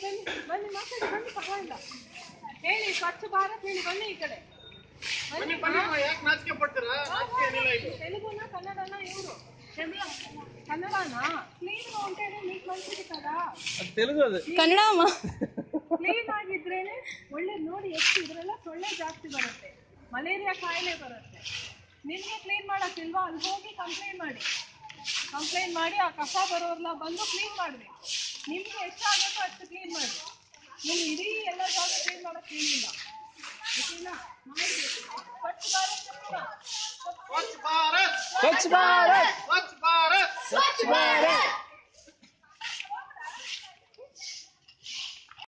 ಬನ್ನಿ ಬನ್ನಿ ಮಾತಾಡಿ ಬನ್ನಿ ಪರವಾಗಿಲ್ಲ ಹೇಳಿ ಸ್ವಚ್ಛ ಭಾರತ್ ಹೇಳಿ ಬನ್ನಿ ಈ ಕಡೆ ಬನ್ನಿ ಯಾಕೆ ನಾಚಿಕೆ ಪಡ್ತೀರಾ ನಾಚಿಕೆ ಏನಿಲ್ಲ ಇದು తెలుగునా కన్నడనా ఎవరు కన్నడనా క్లీన్ గా ఉంటేనే మీకు మంచిది కదా ಅದು ತೆಲುಗು ಅದು ಕನ್ನಡ ಅಮ್ಮ ಕ್ಲೀನ್ ಆಗಿದ್ರೇನೆ ಒಳ್ಳೆ ನೋಡಿ ಎಷ್ಟು ಇದ್ರೆಲ್ಲ ಸೊಳ್ಳೆ ಜಾಸ್ತಿ ಬರುತ್ತೆ ಮಲೇರಿಯಾ ಕಾಯಿಲೆ ಬರುತ್ತೆ ನಿಮ್ಗೆ ಕ್ಲೀನ್ ಮಾಡಕ್ಕಿಲ್ವಾ ಅಲ್ಲಿ ಹೋಗಿ ಕಂಪ್ಲೇಂಟ್ ಮಾಡಿ ಕಂಪ್ಲೇಂಟ್ ಮಾಡಿ ಆ ಕಸ ಬರೋರ್ನ ಬಂದು ಕ್ಲೀನ್ ಮಾಡಬೇಕು ನಿಮ್ಗೆ ಎಷ್ಟಾಗುತ್ತೋ ಅಷ್ಟು ಕ್ಲೀನ್ ಮಾಡಿ ನೀವು ಇಡೀ ಎಲ್ಲ ಜಾಗ ಕ್ಲೀನ್ ಮಾಡಕ್ ಹೇಳಿಲ್ಲ ಓಕೆನಾ ಮಾಡ್ಬೇಕು ಸ್ವಚ್ಛ ಭಾರತ್ ಸ್ವಚ್ಛ ಭಾರತ್ ಸ್ವಚ್ಛ ಭಾರತ್ ಸ್ವಚ್ಛ ಭಾರತ್ ಸ್ವಚ್ಛ ಭಾರತ್